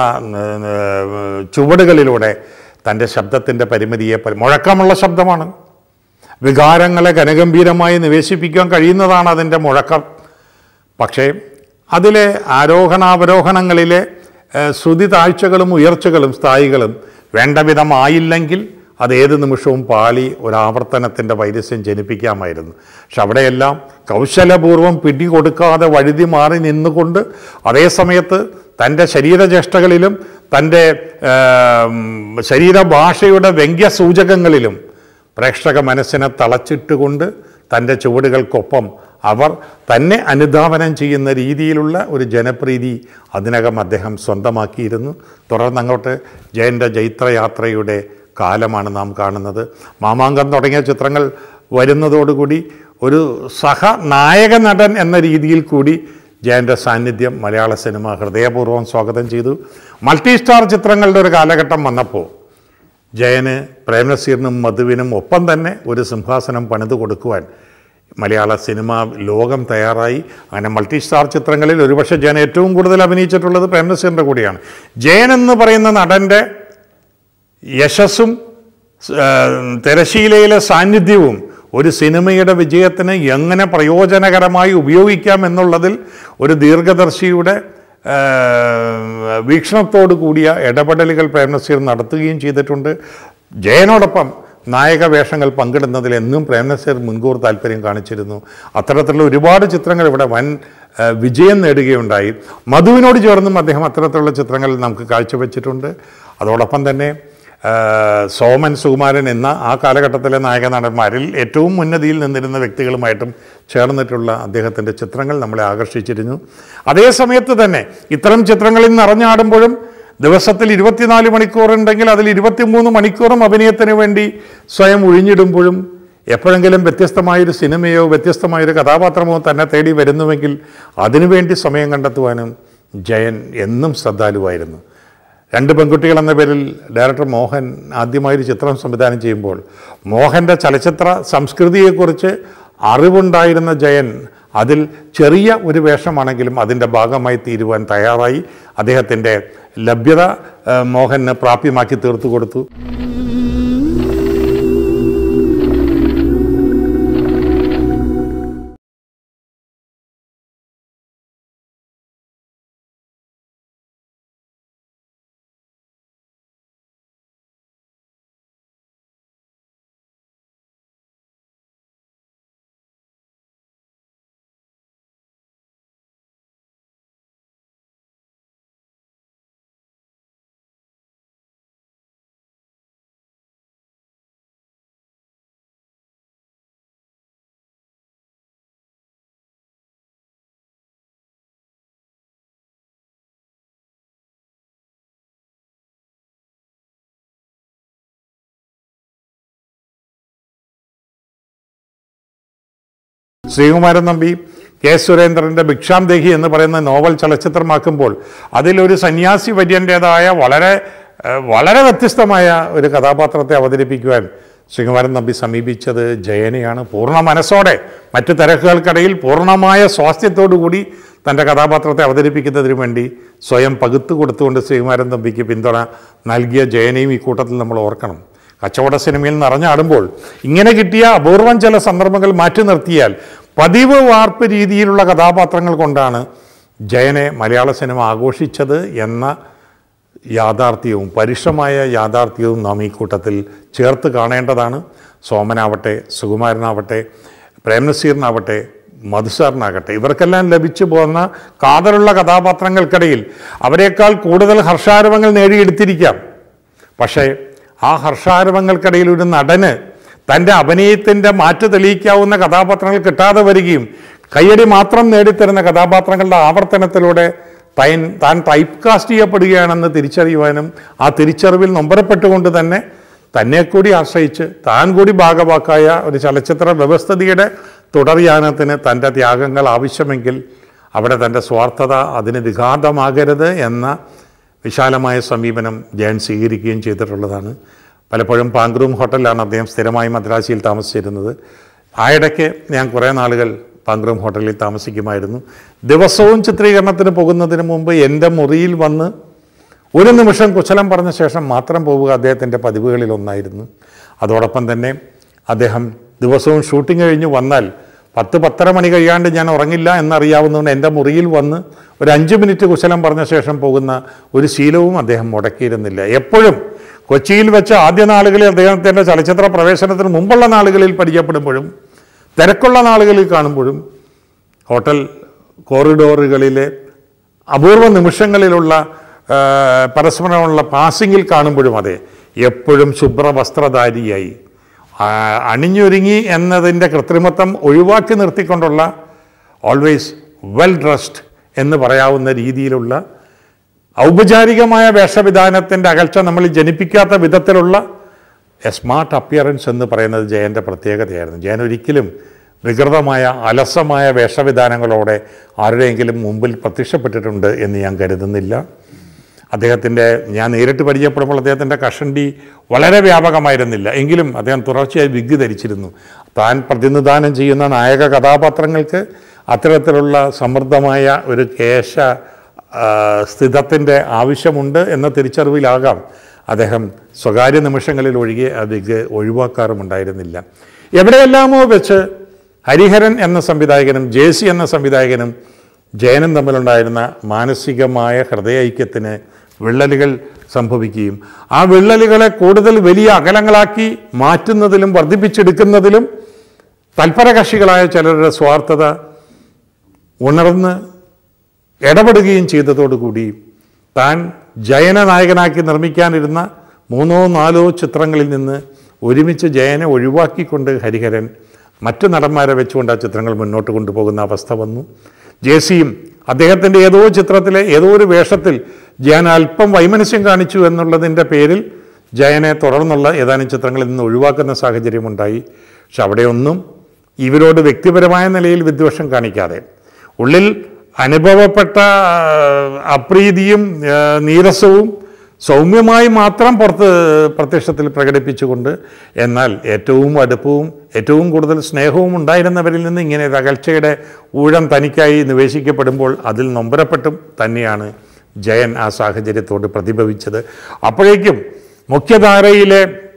[SPEAKER 1] ഏഹ്, ചുവടുകളിലൂടെ തൻ്റെ ശബ്ദത്തിൻ്റെ പരിമിതിയെ പരി മുഴക്കമുള്ള ശബ്ദമാണ് വികാരങ്ങളെ ഘനഗംഭീരമായി നിവേശിപ്പിക്കാൻ കഴിയുന്നതാണ് അതിൻ്റെ മുഴക്കം പക്ഷേ അതിലെ ആരോഹണാവരോഹണങ്ങളിലെ ഏഹ്, ശ്രുതി താഴ്ചകളും ഉയർച്ചകളും സ്ഥായികളും വേണ്ട വിധമായില്ലെങ്കിൽ അത് ഏത് നിമിഷവും പാളി ഒരാവർത്തനത്തിൻ്റെ വൈരസ്യം ജനിപ്പിക്കാമായിരുന്നു പക്ഷെ അവിടെയെല്ലാം കൗശലപൂർവ്വം പിടികൊടുക്കാതെ വഴുതി മാറി നിന്നുകൊണ്ട് അതേ സമയത്ത് തൻ്റെ ശരീരചേഷ്ടകളിലും തൻ്റെ ഏം, ശരീരഭാഷയുടെ വ്യംഗ്യസൂചകങ്ങളിലും പ്രേക്ഷക മനസ്സിനെ തളച്ചിട്ടുകൊണ്ട് തൻ്റെ ചുവടുകൾക്കൊപ്പം അവർ തന്നെ അനുധാവനം ചെയ്യുന്ന രീതിയിലുള്ള ഒരു ജനപ്രീതി അതിനകം അദ്ദേഹം സ്വന്തമാക്കിയിരുന്നു തുടർന്ന് അങ്ങോട്ട് ജയൻ്റെ ജൈത്രയാത്രയുടെ കാലമാണ് നാം കാണുന്നത് മാമാങ്കം തുടങ്ങിയ ചിത്രങ്ങൾ വരുന്നതോടുകൂടി ഒരു സഹ നായക നടൻ എന്ന രീതിയിൽ കൂടി ജയൻ്റെ സാന്നിധ്യം മലയാള സിനിമ ഹൃദയപൂർവ്വം സ്വാഗതം ചെയ്തു മൾട്ടി സ്റ്റാർ ചിത്രങ്ങളുടെ ഒരു കാലഘട്ടം വന്നപ്പോൾ ജയന് പ്രേംനസീറിനും മധുവിനും ഒപ്പം തന്നെ ഒരു സിംഹാസനം പണിതു കൊടുക്കുവാൻ മലയാള സിനിമ ലോകം തയ്യാറായി അങ്ങനെ മൾട്ടി സ്റ്റാർ ചിത്രങ്ങളിൽ ഒരുപക്ഷെ ജയൻ ഏറ്റവും കൂടുതൽ അഭിനയിച്ചിട്ടുള്ളത് പ്രേംനസീറിൻ്റെ കൂടിയാണ് ജയൻ എന്ന് പറയുന്ന നടൻ്റെ യശസ്സും ആ, തിരശീലയിലെ സാന്നിധ്യവും ഒരു സിനിമയുടെ വിജയത്തിന് എങ്ങനെ പ്രയോജനകരമായി ഉപയോഗിക്കാം എന്നുള്ളതിൽ ഒരു ദീർഘദർശിയുടെ ആ, വീക്ഷണത്തോടു കൂടിയ ഇടപെടലുകൾ പ്രേംനസീർ നടത്തുകയും ചെയ്തിട്ടുണ്ട് ജയനോടൊപ്പം നായക വേഷങ്ങൾ പങ്കിടുന്നതിൽ എന്നും പ്രേംനസീർ മുൻകൂർ താല്പര്യം കാണിച്ചിരുന്നു അത്തരത്തിലുള്ള ഒരുപാട് ചിത്രങ്ങൾ ഇവിടെ വൻ ആ, വിജയം നേടുകയുണ്ടായി മധുവിനോട് ചേർന്നും അദ്ദേഹം അത്തരത്തിലുള്ള ചിത്രങ്ങൾ നമുക്ക് കാഴ്ചവെച്ചിട്ടുണ്ട് അതോടൊപ്പം തന്നെ ആ, സോമൻ സുകുമാരൻ എന്ന ആ കാലഘട്ടത്തിലെ നായക നടന്മാരിൽ ഏറ്റവും മുന്നതിയിൽ നിന്നിരുന്ന വ്യക്തികളുമായിട്ടും ചേർന്നിട്ടുള്ള അദ്ദേഹത്തിൻ്റെ ചിത്രങ്ങൾ നമ്മളെ ആകർഷിച്ചിരുന്നു അതേ സമയത്ത് തന്നെ ഇത്തരം ചിത്രങ്ങളിൽ നിറഞ്ഞാടുമ്പോഴും ദിവസത്തിൽ ഇരുപത്തിനാല് മണിക്കൂർ ഉണ്ടെങ്കിൽ അതിൽ ഇരുപത്തിമൂന്ന് മണിക്കൂറും അഭിനയത്തിന് വേണ്ടി സ്വയം ഒഴിഞ്ഞിടുമ്പോഴും എപ്പോഴെങ്കിലും വ്യത്യസ്തമായൊരു സിനിമയോ വ്യത്യസ്തമായൊരു കഥാപാത്രമോ തന്നെ തേടി വരുന്നുവെങ്കിൽ അതിനുവേണ്ടി സമയം കണ്ടെത്തുവാനും ജയൻ എന്നും ശ്രദ്ധാലുവായിരുന്നു രണ്ട് പെൺകുട്ടികൾ എന്ന പേരിൽ ഡയറക്ടർ മോഹൻ ആദ്യമായൊരു ചിത്രം സംവിധാനം ചെയ്യുമ്പോൾ മോഹൻ്റെ ചലച്ചിത്ര സംസ്കൃതിയെക്കുറിച്ച് അറിവുണ്ടായിരുന്ന ജയൻ അതിൽ ചെറിയ ഒരു വേഷമാണെങ്കിലും അതിൻ്റെ ഭാഗമായി തീരുവാൻ തയ്യാറായി അദ്ദേഹത്തിൻ്റെ ലഭ്യത ഏഹ്, മോഹന് പ്രാപ്യമാക്കി തീർത്തു കൊടുത്തു ശ്രീകുമാരൻ നമ്പി കെ സുരേന്ദ്രൻ്റെ ഭിക്ഷാം ദേഹി എന്ന് പറയുന്ന നോവൽ ചലച്ചിത്രമാക്കുമ്പോൾ അതിലൊരു സന്യാസി വര്യൻ്റേതായ വളരെ ഏഹ്, വളരെ വ്യത്യസ്തമായ ഒരു കഥാപാത്രത്തെ അവതരിപ്പിക്കുവാൻ ശ്രീകുമാരൻ നമ്പി സമീപിച്ചത് ജയനെയാണ് പൂർണ്ണ മനസ്സോടെ മറ്റു തിരക്കുകൾക്കിടയിൽ പൂർണ്ണമായ സ്വാസ്ഥ്യത്തോടു കൂടി തൻ്റെ കഥാപാത്രത്തെ അവതരിപ്പിക്കുന്നതിന് വേണ്ടി സ്വയം പകുത്തു കൊടുത്തുകൊണ്ട് ശ്രീകുമാരൻ തമ്പിക്ക് പിന്തുണ നൽകിയ ജയനെയും ഈ കൂട്ടത്തിൽ നമ്മൾ ഓർക്കണം കച്ചവട സിനിമയിൽ നിറഞ്ഞാടുമ്പോൾ ഇങ്ങനെ കിട്ടിയ അപൂർവം ചില സന്ദർഭങ്ങൾ മാറ്റി നിർത്തിയാൽ പതിവ് വാർപ്പ് രീതിയിലുള്ള കഥാപാത്രങ്ങൾ കൊണ്ടാണ് ജയനെ മലയാള സിനിമ ആഘോഷിച്ചത് എന്ന യാഥാർത്ഥ്യവും പരുഷമായ യാഥാർത്ഥ്യവും നാം ഈ കൂട്ടത്തിൽ ചേർത്ത് കാണേണ്ടതാണ് സോമനാവട്ടെ സുകുമാരനാവട്ടെ പ്രേംനസീറിനാവട്ടെ മധുസാറിനാകട്ടെ ഇവർക്കെല്ലാം ലഭിച്ചു പോകുന്ന കാതലുള്ള കഥാപാത്രങ്ങൾക്കിടയിൽ അവരെക്കാൾ കൂടുതൽ ഹർഷാരവങ്ങൾ നേടിയെടുത്തിരിക്കാം പക്ഷേ ആ ഹർഷാരവങ്ങൾക്കിടയിൽ ഒരു നടന് തൻ്റെ അഭിനയത്തിൻ്റെ മാറ്റു തെളിയിക്കാവുന്ന കഥാപാത്രങ്ങൾ കിട്ടാതെ വരികയും കയ്യടി മാത്രം നേടിത്തരുന്ന കഥാപാത്രങ്ങളുടെ ആവർത്തനത്തിലൂടെ തൈൻ താൻ ടൈപ്പ് കാസ്റ്റ് ചെയ്യപ്പെടുകയാണെന്ന് തിരിച്ചറിയുവാനും ആ തിരിച്ചറിവിൽ നൊമ്പരപ്പെട്ടുകൊണ്ട് തന്നെ തന്നെ കൂടി ആശ്രയിച്ച് താൻ കൂടി ഭാഗവാക്കായ ഒരു ചലച്ചിത്ര വ്യവസ്ഥിതിയുടെ തുടർയാനത്തിന് തൻ്റെ ത്യാഗങ്ങൾ ആവശ്യമെങ്കിൽ അവിടെ തൻ്റെ സ്വാർത്ഥത അതിന് വിഘാതമാകരുത് എന്ന വിശാലമായ സമീപനം ജയൻ സ്വീകരിക്കുകയും ചെയ്തിട്ടുള്ളതാണ് പലപ്പോഴും പാങ്ക്രൂം ഹോട്ടലിലാണ് അദ്ദേഹം സ്ഥിരമായി മദ്രാസിയിൽ താമസിച്ചിരുന്നത് ആ ഇടയ്ക്ക് ഞാൻ കുറേ നാളുകൾ പാങ്ക്രൂം ഹോട്ടലിൽ താമസിക്കുമായിരുന്നു ദിവസവും ചിത്രീകരണത്തിന് പോകുന്നതിന് മുമ്പ് എൻ്റെ മുറിയിൽ വന്ന് ഒരു നിമിഷം കുശലം പറഞ്ഞ ശേഷം മാത്രം പോവുക അദ്ദേഹത്തിൻ്റെ പതിവുകളിൽ ഒന്നായിരുന്നു അതോടൊപ്പം തന്നെ അദ്ദേഹം ദിവസവും ഷൂട്ടിംഗ് കഴിഞ്ഞ് വന്നാൽ പത്ത് പത്തര മണി കഴിയാണ്ട് ഞാൻ ഉറങ്ങില്ല എന്നറിയാവുന്നതുകൊണ്ട് എൻ്റെ മുറിയിൽ വന്ന് ഒരു അഞ്ച് മിനിറ്റ് കുശലം പറഞ്ഞ ശേഷം പോകുന്ന ഒരു ശീലവും അദ്ദേഹം മുടക്കിയിരുന്നില്ല എപ്പോഴും കൊച്ചിയിൽ വെച്ച് ആദ്യ നാളുകളിൽ അദ്ദേഹത്തിൻ്റെ ചലച്ചിത്ര പ്രവേശനത്തിന് മുമ്പുള്ള നാളുകളിൽ പരിചയപ്പെടുമ്പോഴും തിരക്കുള്ള നാളുകളിൽ കാണുമ്പോഴും ഹോട്ടൽ കോറിഡോറുകളിലെ അപൂർവ നിമിഷങ്ങളിലുള്ള ആ, പരസ്പരമുള്ള പാസിങ്ങിൽ കാണുമ്പോഴും അതെ എപ്പോഴും ശുഭ്രവസ്ത്രധാരിയായി ആ, അണിഞ്ഞൊരുങ്ങി എന്നതിൻ്റെ കൃത്രിമത്വം ഒഴിവാക്കി നിർത്തിക്കൊണ്ടുള്ള ഓൾവേസ് വെൽ ഡ്രസ്ഡ് എന്ന് പറയാവുന്ന രീതിയിലുള്ള ഔപചാരികമായ വേഷവിധാനത്തിൻ്റെ അകൽച്ച നമ്മളിൽ ജനിപ്പിക്കാത്ത വിധത്തിലുള്ള എ സ്മാർട്ട് അപ്പിയറൻസ് എന്ന് പറയുന്നത് ജയൻ്റെ പ്രത്യേകതയായിരുന്നു ജയൻ ഒരിക്കലും വികൃതമായ അലസമായ വേഷവിധാനങ്ങളോടെ ആരുടെയെങ്കിലും മുമ്പിൽ പ്രത്യക്ഷപ്പെട്ടിട്ടുണ്ട് എന്ന് ഞാൻ കരുതുന്നില്ല അദ്ദേഹത്തിൻ്റെ ഞാൻ നേരിട്ട് പരിചയപ്പെടുമ്പോൾ അദ്ദേഹത്തിൻ്റെ കഷണ്ടി വളരെ വ്യാപകമായിരുന്നില്ല എങ്കിലും അദ്ദേഹം തുടർച്ചയായി വിഗ് ധരിച്ചിരുന്നു താൻ പ്രതിനിധാനം ചെയ്യുന്ന നായക കഥാപാത്രങ്ങൾക്ക് അത്തരത്തിലുള്ള സമൃദ്ധമായ ഒരു കേശ ആ, സ്ഥിതത്തിൻ്റെ ആവശ്യമുണ്ട് എന്ന തിരിച്ചറിവിലാകാം അദ്ദേഹം സ്വകാര്യ നിമിഷങ്ങളിൽ ഒഴികെ ആ വിഗ് ഒഴിവാക്കാറുമുണ്ടായിരുന്നില്ല എവിടെയെല്ലാമോ വെച്ച് ഹരിഹരൻ എന്ന സംവിധായകനും ജേസി എന്ന സംവിധായകനും ജയനും തമ്മിലുണ്ടായിരുന്ന മാനസികമായ ഹൃദയൈക്യത്തിന് വിള്ളലുകൾ സംഭവിക്കുകയും ആ വിള്ളലുകളെ കൂടുതൽ വലിയ അകലങ്ങളാക്കി മാറ്റുന്നതിലും വർദ്ധിപ്പിച്ചെടുക്കുന്നതിലും തൽപരകക്ഷികളായ ചിലരുടെ സ്വാർത്ഥത ഉണർന്ന് ഇടപെടുകയും ചെയ്തതോടുകൂടി താൻ ജയന നായകനാക്കി നിർമ്മിക്കാനിരുന്ന മൂന്നോ നാലോ ചിത്രങ്ങളിൽ നിന്ന് ഒരുമിച്ച് ജയനെ ഒഴിവാക്കിക്കൊണ്ട് ഹരിഹരൻ മറ്റു നടന്മാരെ വെച്ചുകൊണ്ട് ആ ചിത്രങ്ങൾ മുന്നോട്ട് കൊണ്ടുപോകുന്ന അവസ്ഥ വന്നു ജേസിയും അദ്ദേഹത്തിൻ്റെ ഏതോ ചിത്രത്തിലെ ഏതോ ഒരു വേഷത്തിൽ ജയൻ അല്പം വൈമനസ്യം കാണിച്ചു എന്നുള്ളതിൻ്റെ പേരിൽ ജയനെ തുടർന്നുള്ള ഏതാനും ചിത്രങ്ങളിൽ നിന്ന് ഒഴിവാക്കുന്ന സാഹചര്യമുണ്ടായി പക്ഷെ അവിടെയൊന്നും ഇവരോട് വ്യക്തിപരമായ നിലയിൽ വിദ്വേഷം കാണിക്കാതെ ഉള്ളിൽ അനുഭവപ്പെട്ട ആ, അപ്രീതിയും ആ, നീരസവും സൗമ്യമായി മാത്രം പുറത്ത് പ്രത്യക്ഷത്തിൽ പ്രകടിപ്പിച്ചുകൊണ്ട് എന്നാൽ ഏറ്റവും അടുപ്പവും ഏറ്റവും കൂടുതൽ സ്നേഹവും ഉണ്ടായിരുന്നവരിൽ നിന്ന് ഇങ്ങനെ ഒരു അകൽച്ചയുടെ ഊഴം തനിക്കായി നിവേശിക്കപ്പെടുമ്പോൾ അതിൽ നൊമ്പരപ്പെട്ടും തന്നെയാണ് ജയൻ ആ സാഹചര്യത്തോട് പ്രതിഭവിച്ചത് അപ്പോഴേക്കും മുഖ്യധാരയിലെ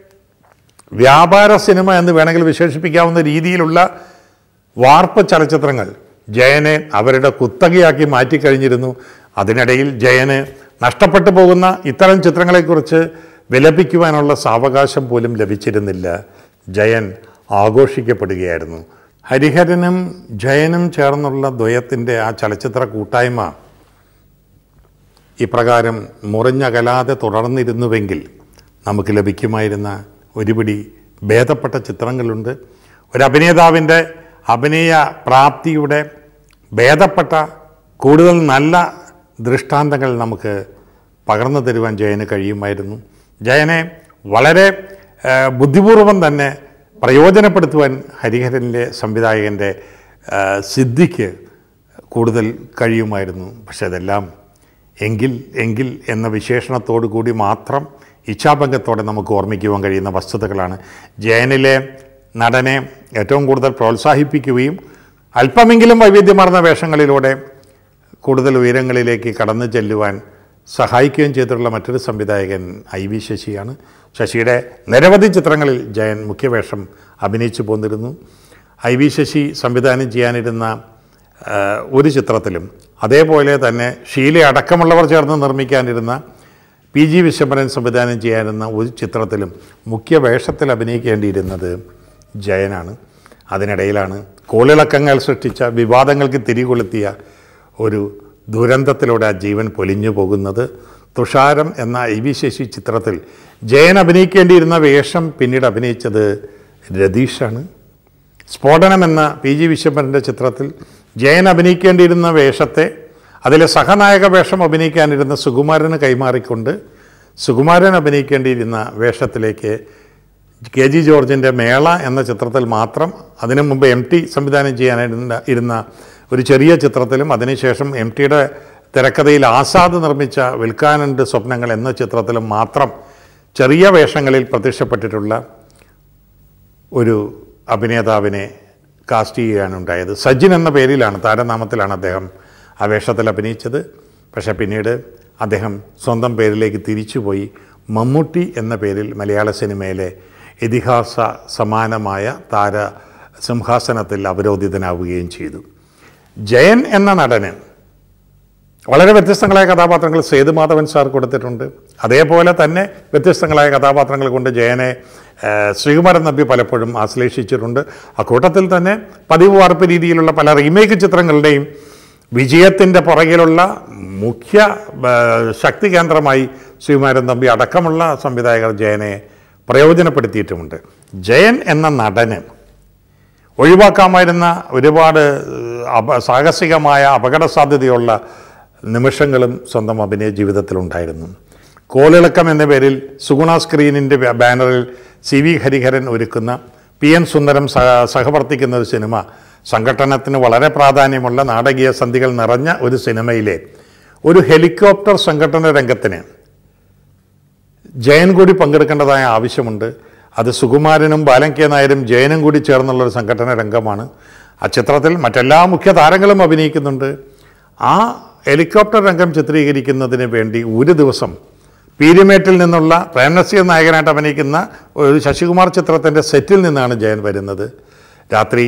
[SPEAKER 1] വ്യാപാര സിനിമ എന്ന് വേണമെങ്കിൽ വിശേഷിപ്പിക്കാവുന്ന രീതിയിലുള്ള വാർപ്പ് ചലച്ചിത്രങ്ങൾ ജയനെ അവരുടെ കുത്തകയാക്കി മാറ്റിക്കഴിഞ്ഞിരുന്നു അതിനിടയിൽ ജയന് നഷ്ടപ്പെട്ടു പോകുന്ന ഇത്തരം ചിത്രങ്ങളെക്കുറിച്ച് വിലപിക്കുവാനുള്ള സാവകാശം പോലും ലഭിച്ചിരുന്നില്ല ജയൻ ആഘോഷിക്കപ്പെടുകയായിരുന്നു ഹരിഹരനും ജയനും ചേർന്നുള്ള ദ്വയത്തിൻ്റെ ആ ചലച്ചിത്ര കൂട്ടായ്മ ഇപ്രകാരം മുറിഞ്ഞകലാതെ തുടർന്നിരുന്നുവെങ്കിൽ നമുക്ക് ലഭിക്കുമായിരുന്ന ഒരുപിടി ഭേദപ്പെട്ട ചിത്രങ്ങളുണ്ട് ഒരു അഭിനേതാവിൻ്റെ അഭിനയ പ്രാപ്തിയുടെ ഭേദപ്പെട്ട കൂടുതൽ നല്ല ദൃഷ്ടാന്തങ്ങൾ നമുക്ക് പകർന്നു തരുവാൻ ജയന് കഴിയുമായിരുന്നു ജയനെ വളരെ ആ, ബുദ്ധിപൂർവം തന്നെ പ്രയോജനപ്പെടുത്തുവാൻ ഹരിഹരനിലെ സംവിധായകൻ്റെ ആ, സിദ്ധിക്ക് കൂടുതൽ കഴിയുമായിരുന്നു പക്ഷെ അതെല്ലാം എങ്കിൽ എങ്കിൽ എന്ന വിശേഷണത്തോടു കൂടി മാത്രം ഇച്ഛാഭംഗത്തോടെ നമുക്ക് ഓർമ്മിക്കുവാൻ കഴിയുന്ന വസ്തുതകളാണ് ജയനിലെ നടനെ ഏറ്റവും കൂടുതൽ പ്രോത്സാഹിപ്പിക്കുകയും അല്പമെങ്കിലും വൈവിധ്യമാർന്ന വേഷങ്ങളിലൂടെ കൂടുതൽ ഉയരങ്ങളിലേക്ക് കടന്നു ചെല്ലുവാൻ സഹായിക്കുകയും ചെയ്തിട്ടുള്ള മറ്റൊരു സംവിധായകൻ ഐ വി ശശിയാണ് ശശിയുടെ നിരവധി ചിത്രങ്ങളിൽ ജയൻ മുഖ്യവേഷം അഭിനയിച്ചു പോന്നിരുന്നു ഐ വി ശശി സംവിധാനം ചെയ്യാനിരുന്ന ആ, ഒരു ചിത്രത്തിലും അതേപോലെ തന്നെ ഷീല അടക്കമുള്ളവർ ചേർന്ന് നിർമ്മിക്കാനിരുന്ന പി ജി വിശ്വംഭരൻ സംവിധാനം ചെയ്യാനിരുന്ന ഒരു ചിത്രത്തിലും മുഖ്യ വേഷത്തിൽ അഭിനയിക്കേണ്ടിയിരുന്നത് ജയനാണ് അതിനിടയിലാണ് കോളിളക്കങ്ങൾ സൃഷ്ടിച്ച വിവാദങ്ങൾക്ക് തിരികൊളുത്തിയ ഒരു ദുരന്തത്തിലൂടെ ആ ജീവൻ പൊലിഞ്ഞു പോകുന്നത് തുഷാരം എന്ന ഐ വി ശശി ചിത്രത്തിൽ ജയൻ അഭിനയിക്കേണ്ടിയിരുന്ന വേഷം പിന്നീട് അഭിനയിച്ചത് രതീഷാണ് സ്ഫോടനം എന്ന പി ജി വിശ്വംഭരൻ്റെ ചിത്രത്തിൽ ജയൻ അഭിനയിക്കേണ്ടിയിരുന്ന വേഷത്തെ അതിലെ സഹനായക വേഷം അഭിനയിക്കാനിരുന്ന സുകുമാരന് കൈമാറിക്കൊണ്ട് സുകുമാരൻ അഭിനയിക്കേണ്ടിയിരുന്ന വേഷത്തിലേക്ക് കെ ജി ജോർജിൻ്റെ മേള എന്ന ചിത്രത്തിൽ മാത്രം അതിനു മുമ്പ് എം ടി സംവിധാനം ചെയ്യാനായിരുന്ന ഇരുന്ന ഒരു ചെറിയ ചിത്രത്തിലും അതിനുശേഷം എം ടിയുടെ തിരക്കഥയിൽ ആസാദ് നിർമ്മിച്ച വിൽക്കാനുണ്ട് സ്വപ്നങ്ങൾ എന്ന ചിത്രത്തിലും മാത്രം ചെറിയ വേഷങ്ങളിൽ പ്രത്യക്ഷപ്പെട്ടിട്ടുള്ള ഒരു അഭിനേതാവിനെ കാസ്റ്റ് ചെയ്യുകയാണ് ഉണ്ടായത് സജിൻ എന്ന പേരിലാണ് താരനാമത്തിലാണ് അദ്ദേഹം ആ വേഷത്തിൽ അഭിനയിച്ചത് പക്ഷേ പിന്നീട് അദ്ദേഹം സ്വന്തം പേരിലേക്ക് തിരിച്ചുപോയി മമ്മൂട്ടി എന്ന പേരിൽ മലയാള സിനിമയിലെ ഇതിഹാസ സമാനമായ താര സിംഹാസനത്തിൽ അവരോധിതനാവുകയും ചെയ്തു ജയൻ എന്ന നടന് വളരെ വ്യത്യസ്തങ്ങളായ കഥാപാത്രങ്ങൾ സേതുമാധവൻ സാർ കൊടുത്തിട്ടുണ്ട് അതേപോലെ തന്നെ വ്യത്യസ്തങ്ങളായ കഥാപാത്രങ്ങൾ കൊണ്ട് ജയനെ ആ, ശ്രീകുമാരൻ നമ്പി പലപ്പോഴും ആശ്ലേഷിച്ചിട്ടുണ്ട് അക്കൂട്ടത്തിൽ തന്നെ പതിവ് വാർപ്പ് രീതിയിലുള്ള പല റീമേക്ക് ചിത്രങ്ങളുടെയും വിജയത്തിൻ്റെ പുറകിലുള്ള മുഖ്യ ആ, ശക്തി കേന്ദ്രമായി ശ്രീകുമാരൻ നമ്പി അടക്കമുള്ള സംവിധായകർ ജയനെ പ്രയോജനപ്പെടുത്തിയിട്ടുമുണ്ട് ജയൻ എന്ന നടന് ഒഴിവാക്കാമായിരുന്ന ഒരുപാട് ഏഹ്, അപ സാഹസികമായ അപകട സാധ്യതയുള്ള നിമിഷങ്ങളും സ്വന്തം അഭിനയ ജീവിതത്തിലുണ്ടായിരുന്നു കോളിളക്കം എന്ന പേരിൽ സുഗുണ സ്ക്രീനിൻ്റെ ബാനറിൽ സി വി ഹരിഹരൻ ഒരുക്കുന്ന പി എൻ സുന്ദരം സഹ സഹവർത്തിക്കുന്ന ഒരു സിനിമ സംഘടനത്തിന് വളരെ പ്രാധാന്യമുള്ള നാടകീയ സന്ധികൾ നിറഞ്ഞ ഒരു സിനിമയിലെ ഒരു ഹെലികോപ്റ്റർ സംഘടന രംഗത്തിന് ജയൻ കൂടി പങ്കെടുക്കേണ്ടതായ ആവശ്യമുണ്ട് അത് സുകുമാരനും ബാലൻ കെ നായരും ജയനും കൂടി ചേർന്നുള്ള ഒരു സംഘടന രംഗമാണ് ആ ചിത്രത്തിൽ മറ്റെല്ലാ മുഖ്യ താരങ്ങളും അഭിനയിക്കുന്നുണ്ട് ആ ഹെലികോപ്റ്റർ രംഗം ചിത്രീകരിക്കുന്നതിന് വേണ്ടി ഒരു ദിവസം പീരിമേട്ടിൽ നിന്നുള്ള പ്രേംനസീർ നായകനായിട്ട് അഭിനയിക്കുന്ന ഒരു ശശികുമാർ ചിത്രത്തിൻ്റെ സെറ്റിൽ നിന്നാണ് ജയൻ വരുന്നത് രാത്രി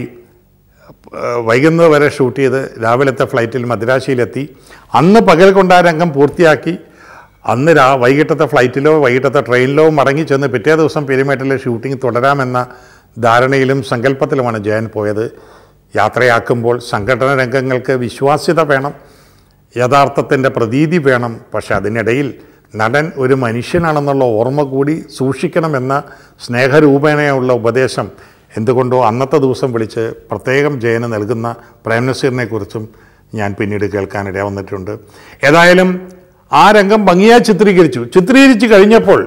[SPEAKER 1] ഏഹ് വൈകുന്നത് വരെ ഷൂട്ട് ചെയ്ത് രാവിലത്തെ ഫ്ലൈറ്റിൽ മദ്രാശിയിലെത്തി അന്ന് പകൽ കൊണ്ട് ആ രംഗം പൂർത്തിയാക്കി അന്ന് രാ വൈകിട്ടത്തെ ഫ്ലൈറ്റിലോ വൈകിട്ടത്തെ ട്രെയിനിലോ മടങ്ങി ചെന്ന് പിറ്റേ ദിവസം പെരുമേട്ടിലെ ഷൂട്ടിംഗ് തുടരാമെന്ന ധാരണയിലും സങ്കല്പത്തിലുമാണ് ജയൻ പോയത് യാത്രയാക്കുമ്പോൾ സംഘടന രംഗങ്ങൾക്ക് വിശ്വാസ്യത വേണം യഥാർത്ഥത്തിൻ്റെ പ്രതീതി വേണം പക്ഷെ അതിനിടയിൽ നടൻ ഒരു മനുഷ്യനാണെന്നുള്ള ഓർമ്മ കൂടി സൂക്ഷിക്കണമെന്ന സ്നേഹരൂപേണയുള്ള ഉപദേശം എന്തുകൊണ്ടോ അന്നത്തെ ദിവസം വിളിച്ച് പ്രത്യേകം ജയന് നൽകുന്ന പ്രേംനസീറിനെ കുറിച്ചും ഞാൻ പിന്നീട് കേൾക്കാനിട വന്നിട്ടുണ്ട് ഏതായാലും ആ രംഗം ഭംഗിയായി ചിത്രീകരിച്ചു ചിത്രീകരിച്ചു കഴിഞ്ഞപ്പോൾ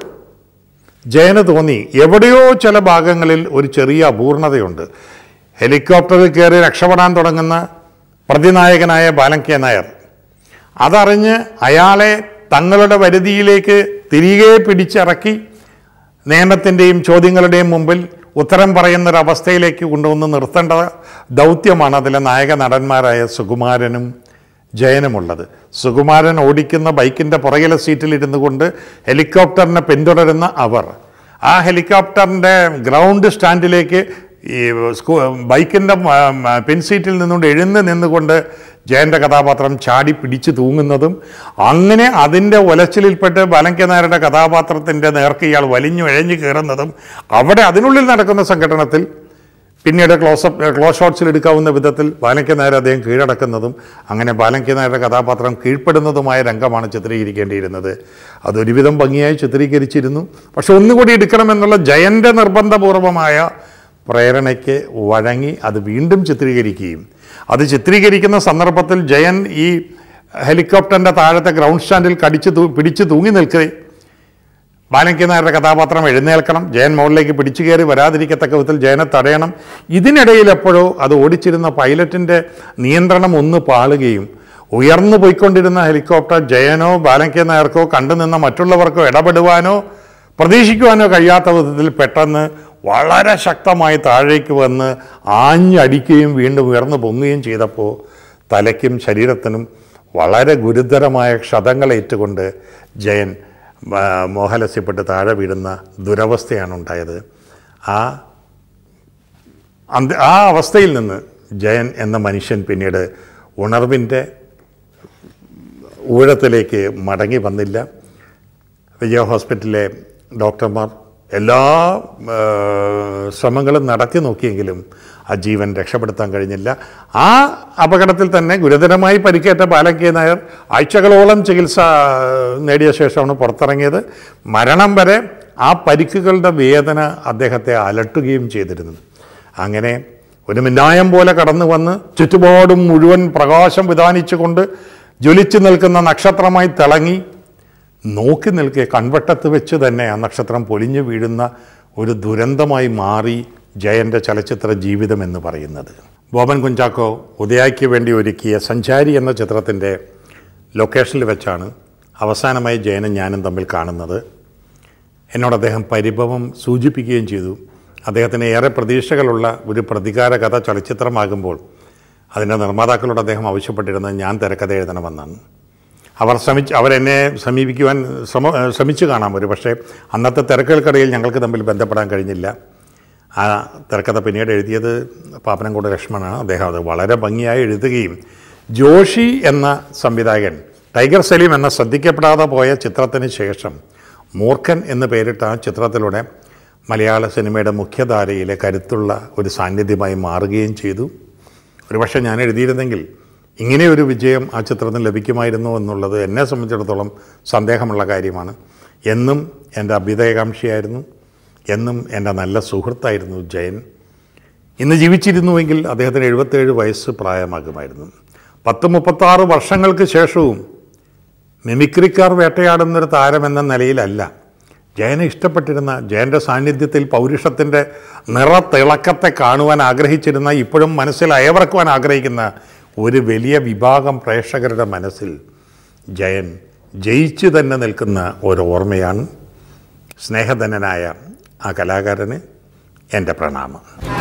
[SPEAKER 1] ജയന് തോന്നി എവിടെയോ ചില ഭാഗങ്ങളിൽ ഒരു ചെറിയ അപൂർണതയുണ്ട് ഹെലികോപ്റ്ററിൽ കയറി രക്ഷപ്പെടാൻ തുടങ്ങുന്ന പ്രതിനായകനായ ബാലൻ കെ നായർ അതറിഞ്ഞ് അയാളെ തങ്ങളുടെ വരുതിയിലേക്ക് തിരികെ പിടിച്ചിറക്കി നിയമത്തിൻ്റെയും ചോദ്യങ്ങളുടെയും മുമ്പിൽ ഉത്തരം പറയുന്നൊരവസ്ഥയിലേക്ക് കൊണ്ടുവന്ന് നിർത്തേണ്ട ദൗത്യമാണ് അതിലെ നായക നടന്മാരായ സുകുമാരനും ജയനുമുള്ളത് സുകുമാരൻ ഓടിക്കുന്ന ബൈക്കിൻ്റെ പുറകിലെ സീറ്റിലിരുന്നു കൊണ്ട് ഹെലികോപ്റ്ററിനെ പിന്തുടരുന്ന അവർ ആ ഹെലികോപ്റ്ററിൻ്റെ ഗ്രൗണ്ട് സ്റ്റാൻഡിലേക്ക് ഈ സ്കൂ ബൈക്കിൻ്റെ പിൻസീറ്റിൽ നിന്നുകൊണ്ട് എഴുന്ന് നിന്നുകൊണ്ട് ജയൻ്റെ കഥാപാത്രം ചാടി പിടിച്ചു തൂങ്ങുന്നതും അങ്ങനെ അതിൻ്റെ ഒലച്ചിലിൽപ്പെട്ട് ബാലങ്ക നായരുടെ കഥാപാത്രത്തിൻ്റെ നേർക്ക് ഇയാൾ വലിഞ്ഞു ഇഴഞ്ഞു കയറുന്നതും അവിടെ അതിനുള്ളിൽ നടക്കുന്ന സംഘടനത്തിൽ പിന്നീട് ക്ലോസപ്പ് ക്ലോസ് ഷോട്ട്സിൽ എടുക്കാവുന്ന വിധത്തിൽ ബാലങ്ക നായർ അദ്ദേഹം കീഴടക്കുന്നതും അങ്ങനെ ബാലങ്ക നായരുടെ കഥാപാത്രം കീഴ്പ്പെടുന്നതുമായ രംഗമാണ് ചിത്രീകരിക്കേണ്ടിയിരുന്നത് അതൊരുവിധം ഭംഗിയായി ചിത്രീകരിച്ചിരുന്നു പക്ഷെ ഒന്നുകൂടി എടുക്കണമെന്നുള്ള ജയൻ്റെ നിർബന്ധപൂർവമായ പ്രേരണയ്ക്ക് വഴങ്ങി അത് വീണ്ടും ചിത്രീകരിക്കുകയും അത് ചിത്രീകരിക്കുന്ന സന്ദർഭത്തിൽ ജയൻ ഈ ഹെലികോപ്റ്ററിൻ്റെ താഴത്തെ ഗ്രൗണ്ട് സ്റ്റാൻഡിൽ കടിച്ച് തൂ പിടിച്ച് തൂങ്ങി നിൽക്കുകയും ബാലങ്കി നായരുടെ കഥാപാത്രം എഴുന്നേൽക്കണം ജയൻ മുകളിലേക്ക് പിടിച്ചു കയറി വരാതിരിക്കത്തക്ക വിധത്തിൽ ജയനെ തടയണം ഇതിനിടയിൽ എപ്പോഴോ അത് ഓടിച്ചിരുന്ന പൈലറ്റിൻ്റെ നിയന്ത്രണം ഒന്ന് പാളുകയും ഉയർന്നു പോയിക്കൊണ്ടിരുന്ന ഹെലികോപ്റ്റർ ജയനോ ബാലങ്കി നായർക്കോ കണ്ടുനിന്ന മറ്റുള്ളവർക്കോ ഇടപെടുവാനോ പ്രതീക്ഷിക്കുവാനോ കഴിയാത്ത വിധത്തിൽ പെട്ടെന്ന് വളരെ ശക്തമായി താഴേക്ക് വന്ന് ആഞ്ഞടിക്കുകയും വീണ്ടും ഉയർന്നു പൊങ്ങുകയും ചെയ്തപ്പോൾ തലയ്ക്കും ശരീരത്തിനും വളരെ ഗുരുതരമായ ക്ഷതങ്ങളേറ്റുകൊണ്ട് ജയൻ ആ, മോഹലസ്യപ്പെട്ട് താഴെ വീഴുന്ന ദുരവസ്ഥയാണ് ഉണ്ടായത് ആ അന്ത ആ അവസ്ഥയിൽ നിന്ന് ജയൻ എന്ന മനുഷ്യൻ പിന്നീട് ഉണർവിൻ്റെ ഊഴത്തിലേക്ക് മടങ്ങി വന്നില്ല വിജയ ഹോസ്പിറ്റലിലെ ഡോക്ടർമാർ എല്ലാ ആ, ശ്രമങ്ങളും നടത്തി നോക്കിയെങ്കിലും ആ ജീവൻ രക്ഷപ്പെടുത്താൻ കഴിഞ്ഞില്ല ആ അപകടത്തിൽ തന്നെ ഗുരുതരമായി പരിക്കേറ്റ ബാലങ്കി നായർ ആഴ്ചകളോളം ചികിത്സ നേടിയ ശേഷമാണ് പുറത്തിറങ്ങിയത് മരണം വരെ ആ പരിക്കുകളുടെ വേദന അദ്ദേഹത്തെ അലട്ടുകയും ചെയ്തിരുന്നു അങ്ങനെ ഒരു മിന്നായം പോലെ കടന്നു വന്ന് ചുറ്റുപാടും മുഴുവൻ പ്രകാശം വിധാനിച്ചുകൊണ്ട് ജ്വലിച്ചു നിൽക്കുന്ന നക്ഷത്രമായി തിളങ്ങി നോക്കി നിൽക്കെ കൺവട്ടത്ത് വെച്ച് തന്നെ ആ നക്ഷത്രം പൊലിഞ്ഞു വീഴുന്ന ഒരു ദുരന്തമായി മാറി ജയൻ്റെ ചലച്ചിത്ര ജീവിതം എന്ന് പറയുന്നത് ബോബൻ കുഞ്ചാക്കോ ഉദയായ്ക്ക് വേണ്ടി ഒരുക്കിയ സഞ്ചാരി എന്ന ചിത്രത്തിൻ്റെ ലൊക്കേഷനിൽ വെച്ചാണ് അവസാനമായി ജയനും ഞാനും തമ്മിൽ കാണുന്നത് എന്നോട് അദ്ദേഹം പരിഭവം സൂചിപ്പിക്കുകയും ചെയ്തു അദ്ദേഹത്തിന് ഏറെ പ്രതീക്ഷകളുള്ള ഒരു പ്രതികാര കഥ ചലച്ചിത്രമാകുമ്പോൾ അതിൻ്റെ നിർമ്മാതാക്കളോട് അദ്ദേഹം ആവശ്യപ്പെട്ടിരുന്നത് ഞാൻ തിരക്കഥ എഴുതണമെന്നാണ് അവർ ശ്രമിച്ച് അവരെന്നെ സമീപിക്കുവാൻ ശ്രമ ശ്രമിച്ചു കാണാം ഒരു പക്ഷേ അന്നത്തെ തിരക്കുകൾക്കിടയിൽ ഞങ്ങൾക്ക് തമ്മിൽ ബന്ധപ്പെടാൻ കഴിഞ്ഞില്ല ആ തിരക്കഥ പിന്നീട് എഴുതിയത് പാപ്പനംകോട് ലക്ഷ്മണാണ് അദ്ദേഹം അത് വളരെ ഭംഗിയായി എഴുതുകയും ജോഷി എന്ന സംവിധായകൻ ടൈഗർ സലീം എന്ന ശ്രദ്ധിക്കപ്പെടാതെ പോയ ചിത്രത്തിന് ശേഷം മൂർഖൻ എന്ന് പേരിട്ട ആ ചിത്രത്തിലൂടെ മലയാള സിനിമയുടെ മുഖ്യധാരയിലെ കരുത്തുള്ള ഒരു സാന്നിധ്യമായി മാറുകയും ചെയ്തു ഒരുപക്ഷെ ഞാൻ എഴുതിയിരുന്നെങ്കിൽ ഇങ്ങനെ ഒരു വിജയം ആ ചിത്രത്തിന് ലഭിക്കുമായിരുന്നു എന്നുള്ളത് എന്നെ സംബന്ധിച്ചിടത്തോളം സന്ദേഹമുള്ള കാര്യമാണ് എന്നും എൻ്റെ അഭ്യുദയകാംക്ഷിയായിരുന്നു എന്നും എൻ്റെ നല്ല സുഹൃത്തായിരുന്നു ജയൻ ഇന്ന് ജീവിച്ചിരുന്നുവെങ്കിൽ അദ്ദേഹത്തിന് എഴുപത്തേഴ് വയസ്സ് പ്രായമാകുമായിരുന്നു പത്ത് മുപ്പത്താറ് വർഷങ്ങൾക്ക് ശേഷവും മിമിക്രിക്കാർ വേട്ടയാടുന്നൊരു താരമെന്ന നിലയിലല്ല ജയനെ ഇഷ്ടപ്പെട്ടിരുന്ന ജയൻ്റെ സാന്നിധ്യത്തിൽ പൗരുഷത്തിൻ്റെ നിറത്തിളക്കത്തെ കാണുവാൻ ആഗ്രഹിച്ചിരുന്ന ഇപ്പോഴും മനസ്സിൽ അയവർക്കുവാൻ ആഗ്രഹിക്കുന്ന ഒരു വലിയ വിഭാഗം പ്രേക്ഷകരുടെ മനസ്സിൽ ജയൻ ജയിച്ചു തന്നെ നിൽക്കുന്ന ഒരു ഓർമ്മയാണ് സ്നേഹധനനായ ആ കലാകാരന് എൻ്റെ പ്രണാമം